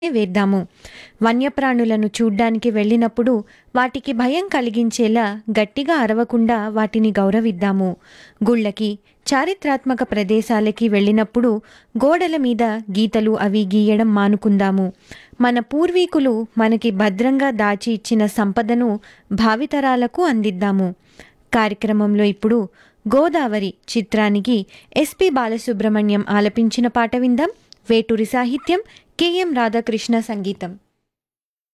వేద్దాము వన్యప్రాణులను చూడ్డానికి వెళ్ళినప్పుడు వాటికి భయం కలిగించేలా గట్టిగా అరవకుండా వాటిని గౌరవిద్దాము గుళ్ళకి చారిత్రాత్మక ప్రదేశాలకి వెళ్ళినప్పుడు గోడల మీద గీతలు అవి గీయడం మానుకుందాము మన పూర్వీకులు మనకి భద్రంగా దాచి ఇచ్చిన సంపదను భావితరాలకు అందిద్దాము కార్యక్రమంలో ఇప్పుడు గోదావరి చిత్రానికి ఎస్పి బాలసుబ్రహ్మణ్యం ఆలపించిన పాట విందాం వేటూరి సాహిత్యం కెఎం రాధాకృష్ణ సంగీతం